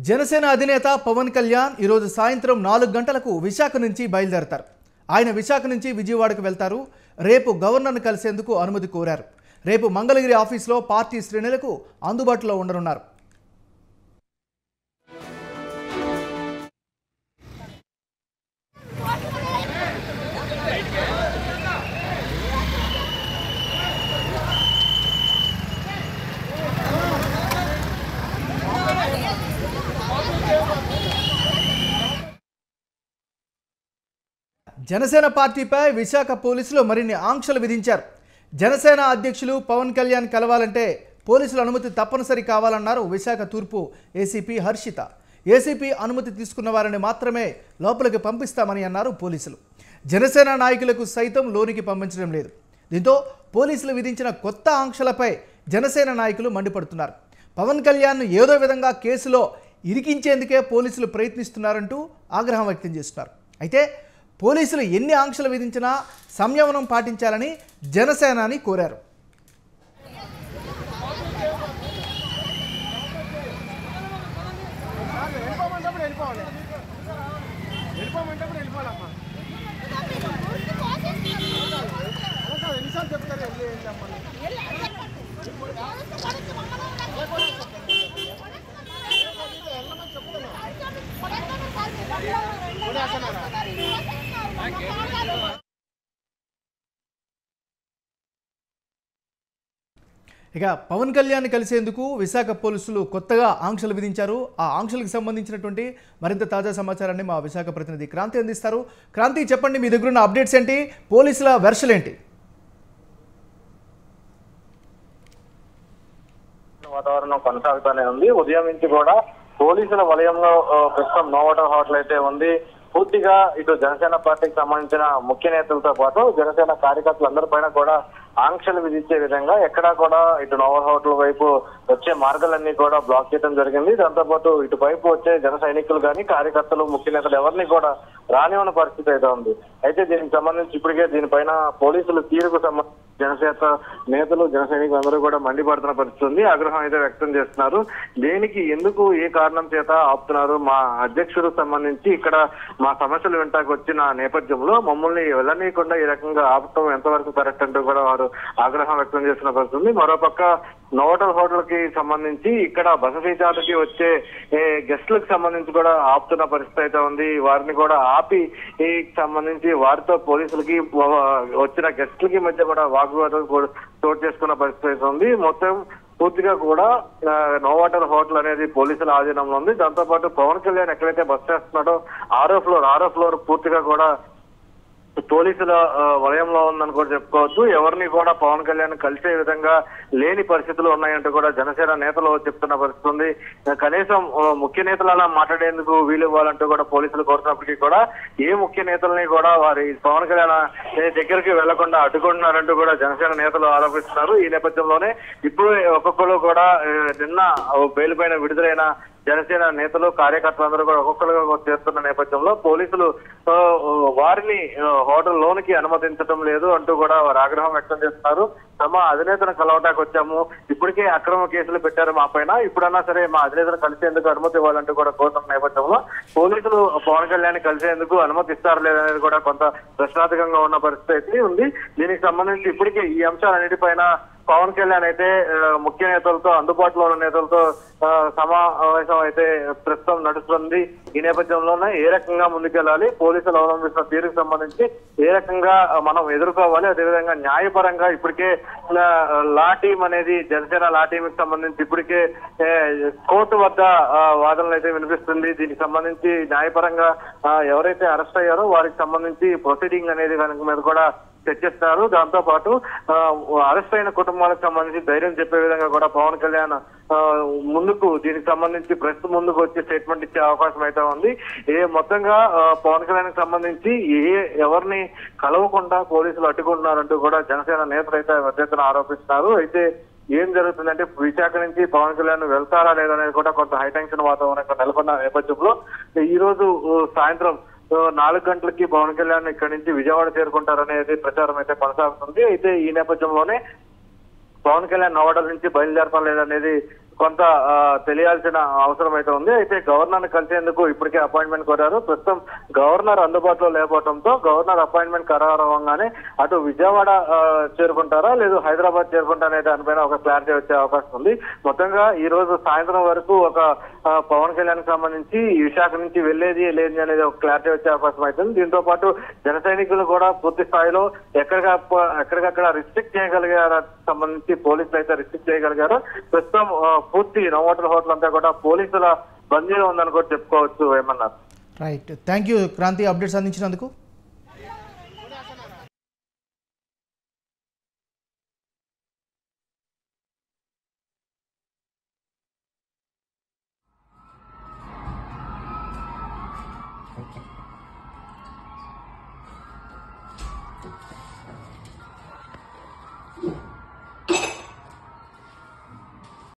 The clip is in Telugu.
జనసేన అధినేత పవన్ కళ్యాణ్ ఈరోజు సాయంత్రం నాలుగు గంటలకు విశాఖ నుంచి బయలుదేరతారు ఆయన విశాఖ నుంచి విజయవాడకు వెళ్తారు రేపు గవర్నర్ను కలిసేందుకు అనుమతి కోరారు రేపు మంగళగిరి ఆఫీసులో పార్టీ శ్రేణులకు అందుబాటులో ఉండనున్నారు జనసేన పార్టీపై విశాఖ పోలీసులు మరిన్ని ఆంక్షలు విధించారు జనసేన అధ్యక్షులు పవన్ కళ్యాణ్ కలవాలంటే పోలీసుల అనుమతి తప్పనిసరి కావాలన్నారు విశాఖ తూర్పు ఏసీపీ హర్షిత ఏసీపీ అనుమతి తీసుకున్న వారిని మాత్రమే లోపలికి పంపిస్తామని అన్నారు పోలీసులు జనసేన నాయకులకు సైతం లోనికి పంపించడం లేదు దీంతో పోలీసులు విధించిన కొత్త ఆంక్షలపై జనసేన నాయకులు మండిపడుతున్నారు పవన్ కళ్యాణ్ను ఏదో విధంగా కేసులో ఇరికించేందుకే పోలీసులు ప్రయత్నిస్తున్నారంటూ ఆగ్రహం వ్యక్తం చేస్తున్నారు అయితే పోలీసులు ఎన్ని ఆంక్షలు విధించినా సంయమనం పాటించాలని జనసేనాని కోరారు వెళ్ళిపోమంటప్పుడు వెళ్ళిపోవాలి వెళ్ళిపోమంటప్పుడు వెళ్ళిపోవాలమ్మా అలా కాదు ఎన్నిసార్లు చెప్తారు వెళ్ళి వెళ్ళమ్మా ఇక పవన్ కళ్యాణ్ కలిసేందుకు విశాఖ పోలీసులు కొత్తగా ఆంక్షలు విధించారు ఆ ఆంక్షలకు సంబంధించినటువంటి మరింత తాజా సమాచారాన్ని మా విశాఖ ప్రతినిధి క్రాంతి అందిస్తారు క్రాంతి చెప్పండి మీ దగ్గర ఉన్న అప్డేట్స్ ఏంటి పోలీసుల వెర్షలు ఏంటి వాతావరణం కొనసాగుతూనే ఉంది ఉదయం నుంచి కూడా పోలీసుల వలయంలో ఆ, ప్రస్తుతం నోవాటర్ హోటల్ అయితే ఉంది పూర్తిగా ఇటు జనసేన పార్టీకి సంబంధించిన ముఖ్య నేతలతో పాటు జనసేన కార్యకర్తలందరిపైన కూడా ఆంక్షలు విధించే విధంగా ఎక్కడా కూడా ఇటు నోవర్ హోటల్ వైపు వచ్చే మార్గాలన్నీ కూడా బ్లాక్ చేయడం జరిగింది దాంతో పాటు ఇటు వైపు వచ్చే జన సైనికులు కానీ కార్యకర్తలు ముఖ్య నేతలు ఎవరిని కూడా రానివ్వని పరిస్థితి అయితే ఉంది అయితే దీనికి సంబంధించి ఇప్పటికే దీనిపైన పోలీసులు తీరుకు సంబంధించి జనసేన నేతలు జన సైనికులు అందరూ కూడా మండిపడుతున్న పరిస్థితి ఉంది ఆగ్రహం అయితే వ్యక్తం చేస్తున్నారు దేనికి ఎందుకు ఏ కారణం చేత ఆపుతున్నారు మా అధ్యక్షుడు సంబంధించి ఇక్కడ మా సమస్యలు వెంటాకు వచ్చిన నేపథ్యంలో మమ్మల్ని వెళ్ళనీయకుండా ఈ రకంగా ఆపటం ఎంతవరకు కరెక్ట్ అంటూ కూడా వారు ఆగ్రహం వ్యక్తం చేస్తున్న పరిస్థితి ఉంది మరోపక్క నోటల్ హోటల్ కి సంబంధించి ఇక్కడ బస ఫీజాలకి వచ్చే గెస్ట్లకు సంబంధించి కూడా ఆపుతున్న పరిస్థితి అయితే ఉంది వారిని కూడా ఆపి ఈ సంబంధించి వారితో పోలీసులకి వ- వచ్చిన గెస్ట్లకి మధ్య కూడా వాగ్వాదం కూడా చోటు చేసుకున్న పరిస్థితి అయితే ఉంది మొత్తం పూర్తిగా కూడా ఆ, నోవాటర్ హోటల్ అనేది పోలీసుల ఆధీనంలో ఉంది దాంతో పాటు పవన్ కళ్యాణ్ ఎక్కడైతే బస్ చేస్తున్నాడో ఆరో ఫ్లోర్ ఆరో ఫ్లోర్ పూర్తిగా కూడా పోలీసుల ఆ, వలయంలో ఉందని కూడా చెప్పుకోవచ్చు ఎవరిని కూడా పవన్ కళ్యాణ్ కలిసే విధంగా లేని పరిస్థితులు ఉన్నాయంటూ కూడా జనసేన నేతలు చెప్తున్న పరిస్థితి ఉంది కనీసం ఆ, ముఖ్య నేతలు అలా మాట్లాడేందుకు వీలు ఇవ్వాలంటూ కూడా పోలీసులు కోరుతున్నప్పటికీ కూడా ఏ ముఖ్య నేతల్ని కూడా వారి పవన్ కళ్యాణ్ దగ్గరికి వెళ్లకుండా అడ్డుకుంటున్నారంటూ కూడా జనసేన నేతలు ఆరోపిస్తున్నారు ఈ నేపథ్యంలోనే ఇప్పుడు ఒక్కొక్కరు కూడా ఆ, నిన్న బెయిల్ పైన విడుదలైన జనసేన నేతలు కార్యకర్తలందరూ కూడా ఒక్కొక్కరుగా చేస్తున్న నేపథ్యంలో పోలీసులు ఆ, వారిని ఆ, హోటల్ లోనికి అనుమతించడం లేదు అంటూ కూడా వారు ఆగ్రహం వ్యక్తం చేస్తున్నారు తమ అధినేతను కలవటానికి వచ్చాము ఇప్పటికే అక్రమ కేసులు పెట్టారు మా పైన ఇప్పుడన్నా సరే మా అధినేతను కలిసేందుకు అనుమతి ఇవ్వాలంటూ కూడా కోరుతున్న నేపథ్యంలో పోలీసులు పవన్ కళ్యాణ్ కలిసేందుకు అనుమతి ఇస్తారు లేదనేది కూడా కొంత ప్రశ్నార్థకంగా ఉన్న పరిస్థితి అయితే ఉంది దీనికి సంబంధించి ఇప్పటికే ఈ అంశాలన్నిటిపైన పవన్ కళ్యాణ్ అయితే ఆ, ముఖ్య నేతలతో అందుబాటులో ఉన్న నేతలతో ఆ, సమావేశం అయితే ప్రస్తుతం నడుస్తుంది ఈ నేపథ్యంలోనే ఏ రకంగా ముందుకెళ్ళాలి పోలీసులు అవలంబిస్తున్న తీరుకు సంబంధించి ఏ రకంగా మనం ఎదుర్కోవాలి అదేవిధంగా న్యాయపరంగా ఇప్పటికే ఆ, లా టీం అనేది జనసేన లా టీం కి సంబంధించి ఇప్పటికే ఏ, కోర్టు వద్ద ఆ, వాదనలు అయితే వినిపిస్తుంది దీనికి సంబంధించి న్యాయపరంగా ఆ, ఎవరైతే అరెస్ట్ అయ్యారో వారికి సంబంధించి ప్రొసీడింగ్ అనేది కనుక మీద కూడా చర్చిస్తారు దాంతో పాటు ఆ, అరెస్ట్ అయిన కుటుంబాలకు సంబంధించి ధైర్యం చెప్పే విధంగా కూడా పవన్ కళ్యాణ్ ఆ, ముందుకు దీనికి సంబంధించి ప్రెస్ ముందుకు వచ్చి స్టేట్మెంట్ ఇచ్చే అవకాశం అయితే ఉంది ఏ మొత్తంగా ఆ, పవన్ కళ్యాణ్ సంబంధించి ఏ ఎవరిని కలవకుండా పోలీసులు అడ్డుకుంటున్నారంటూ కూడా జనసేన నేతలు అయితే పెద్ద ఆరోపిస్తున్నారు అయితే ఏం జరుగుతుందంటే విశాఖ నుంచి పవన్ కళ్యాణ్ వెళ్తారా లేదనేది కూడా కొంత హైటెన్షన్ వాతావరణం ఇక్కడ నెలకొన్న నేపథ్యంలో ఈ రోజు ఆ, సాయంత్రం ఆ, నాలుగు గంటలకి పవన్ కళ్యాణ్ ఇక్కడి నుంచి విజయవాడ చేరుకుంటారనేది ప్రచారం అయితే కొనసాగుతుంది అయితే ఈ నేపథ్యంలోనే పవన్ కళ్యాణ్ నవడల నుంచి బయలుదేరటం లేదనేది కొంత ఆ, తెలియాల్సిన అవసరం అయితే ఉంది అయితే గవర్నర్ కలిసేందుకు ఇప్పటికే అపాయింట్మెంట్ కోరారు ప్రస్తుతం గవర్నర్ అందుబాటులో లేకపోవడంతో గవర్నర్ అపాయింట్మెంట్ ఖరారు అవ్వగానే అటు విజయవాడ ఆ, చేరుకుంటారా లేదు హైదరాబాద్ చేరుకుంటారా అనే దానిపైన ఒక క్లారిటీ వచ్చే అవకాశం ఉంది మొత్తంగా ఈ రోజు సాయంత్రం వరకు ఒక ఆ, పవన్ కళ్యాణ్ కి సంబంధించి ఈ విశాఖ నుంచి వెళ్ళేది లేది అనేది ఒక క్లారిటీ వచ్చే అవకాశం అవుతుంది దీంతో పాటు జన సైనికులు కూడా పూర్తి స్థాయిలో ఎక్కడికక్కడ ఎక్కడికక్కడ రిస్ట్రిక్ట్ చేయగలిగారు సంబంధించి పోలీసులు అయితే రిస్ట్రిక్ట్ చేయగలిగారు ప్రస్తుతం ఆ, పూర్తి నోవాటర్ హోటల్ అంతా కూడా పోలీసుల బందీలో ఉందని కూడా చెప్పుకోవచ్చు ఏమన్నారు right thank you Kranthi updates అందించినందుకు Okay.